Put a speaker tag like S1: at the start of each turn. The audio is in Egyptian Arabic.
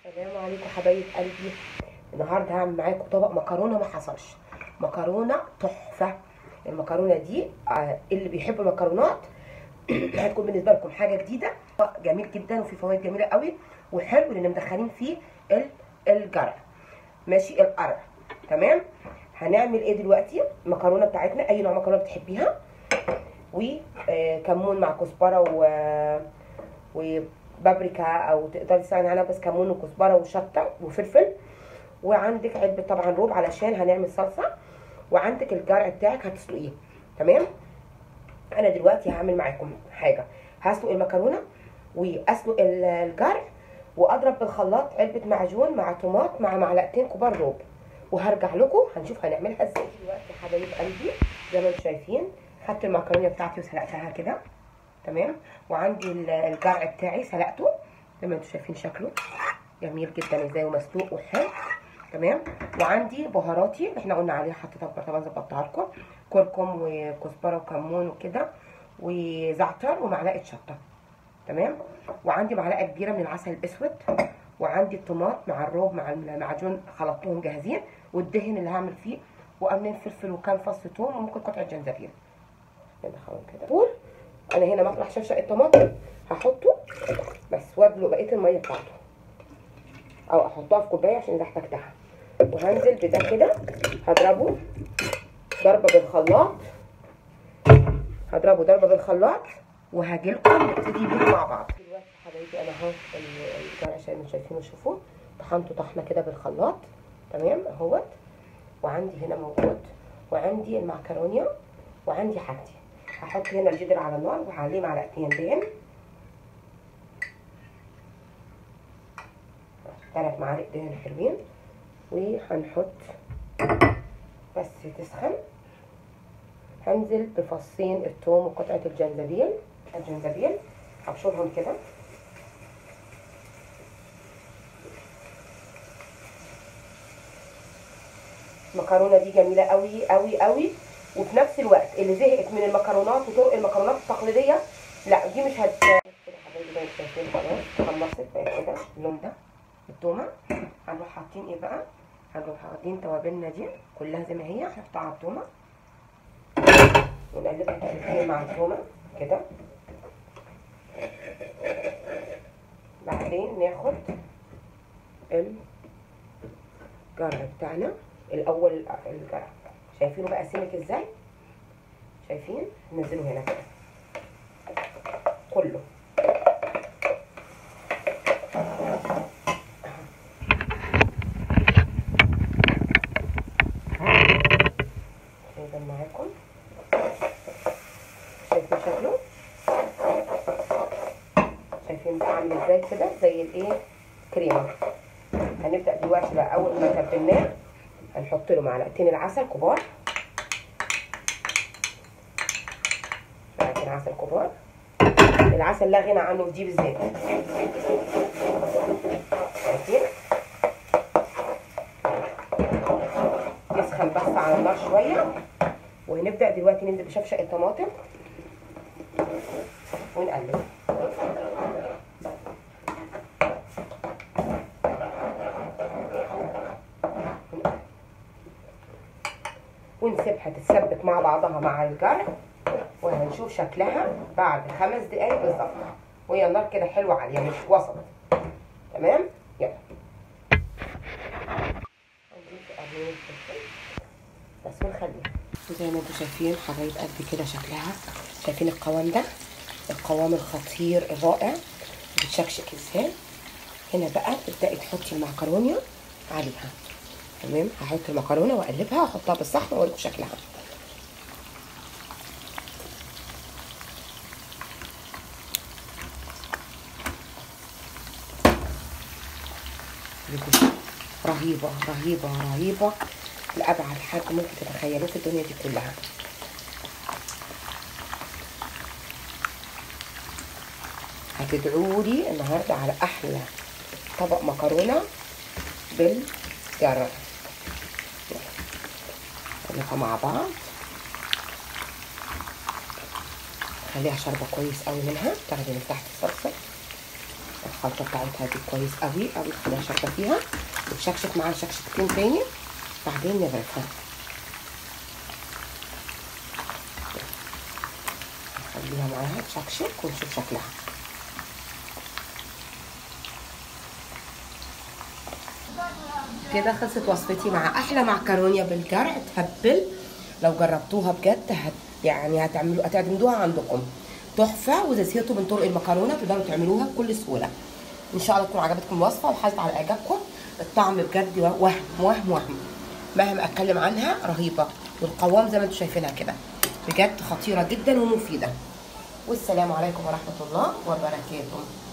S1: السلام عليكم حبايب قلبي النهارده هعمل معاكم طبق مكرونه ما حصلش مكرونه تحفه المكرونه دي آه، اللي بيحب المكرونات هتكون بالنسبه لكم حاجه جديده جميل جدا وفي فوائد جميله قوي وحلو لان مدخلين فيه ال- الجرع ماشي القرع تمام هنعمل ايه دلوقتي المكرونه بتاعتنا اي نوع مكرونه بتحبيها وكمون مع كزبره و وبابريكا او تقدري تستغني عنها بس كمون وكزبره وشطه وفلفل وعندك علبه طبعا روب علشان هنعمل صلصه وعندك الجرع بتاعك هتسلقيه تمام انا دلوقتي هعمل معاكم حاجه هسلق المكرونه واسلق ال- الجرع واضرب بالخلاط علبه معجون مع طماط مع معلقتين كبار روب وهرجع لكم هنشوف هنعملها ازاي دلوقتي يا حبايب قلبي زي ما انتم شايفين خدت المكرونه بتاعتي وسلقتها كده تمام وعندي ال- الجرع بتاعي سلقته زي ما انتم شايفين شكله جميل جدا ازاي ومسلوق وحلو تمام وعندي بهاراتي اللي احنا قلنا عليها حطيتها طبعا ظبطتها لكم كركم وكزبره وكمون وكده وزعتر ومعلقه شطه تمام وعندي معلقه كبيره من العسل الاسود وعندي الطماط مع الروب مع المعجون خلطتهم جاهزين والدهن اللي هعمل فيه وقرنين فلفل وكام فص ثوم وممكن قطعه جنزبيل ندخلهم كده فول انا هنا مطرح شفشق الطماطم هحطه بس وادلق بقيه الميه بتاعته او احطها في كوبايه عشان اذا احتجتها وهنزل بده كده هضربه ضربه بالخلاط هضربه ضربه بالخلاط وهاجيلكم نبتدي بيه مع بعض دلوقتي حبايبي انا اهو الجرع عشان انتوا شايفينه شوفوا طحنته طحنه كده بالخلاط تمام اهوت وعندي هنا موجود وعندي المعكرونيا وعندي حاجتي هحط هنا الجدر على النار وهعليه معلقتين دهن ثلاث معالق دهن حلوين وهنحط بس تسخن هنزل بفصين الثوم وقطعة الجنزبيل الجنزبيل هبشرهم كده المكرونة دي جميلة قوي قوي قوي وفي نفس الوقت اللي زهقت من المكرونات وطرق المكرونات التقليدية لا دي مش هت كده حبايبي زي ما انتوا شايفين خلاص خلصت بقت كده اللون ده التومة هنروح حاطين ايه بقى هنروح واخدين توابلنا دي كلها زي ما هي هنحطها على التومة ونقلبها تقلبتين مع التومة كده بعدين ناخد الجرع بتاعنا الاول الجرع شايفينه بقى سمك ازاي شايفين ننزله هنا كده كله شايفين معاكم شايفين شكله شايفين بقى عامل ازاي كده زي الايه كريمه هنبدا دلوقتي بقى اول ما تبلناه هنحط له معلقتين العسل كبار معلقتين عسل كبار العسل لا غنى عنه في دي بالذات شايفين يسخن بس على النار شويه وهنبدا دلوقتي ننزل بشفشق الطماطم ونقلب ونسيبها تتسبك مع بعضها مع الجرع وهنشوف شكلها بعد خمس دقايق بالظبط وهي النار كده حلوه عاليه مش وسط تمام يلا بس ونخليها زي ما انتم شايفين حبايب قد كده شكلها شايفين القوام ده القوام الخطير الرائع بتشكشك ازاي هنا بقى تبداي تحطي المعكرونه عليها تمام هحط المكرونه واقلبها واحطها بالصحن واوريكم شكلها رهيبه رهيبه رهيبه لابعد حد ممكن تتخيلوه في الدنيا دي كلها هتدعوا لي النهارده على احلى طبق مكرونه بالجرة نقلبها مع بعض خليها شاربة كويس قوي منها تاخدي من تحت الصلصة الخلطه بتاعتها دي كويس قوي قوي خليها شاربه فيها وتشكشك معاها شكشكتين تاني بعدين نغرفها نخليها معاها تشكشك ونشوف شكلها كده خلصت وصفتي مع احلى معكرونيه بالجرع تهبل لو جربتوها بجد هت يعني هتعملوا هتعتمدوها عندكم تحفه واذا زهقتوا من طرق المكرونه تقدروا تعملوها بكل سهوله ان شاء الله تكون عجبتكم الوصفه وحازت على اعجابكم الطعم بجد وهم وهم وهم مهما اتكلم عنها رهيبه والقوام زي ما انتم شايفينها كده بجد خطيره جدا ومفيده والسلام عليكم ورحمه الله وبركاته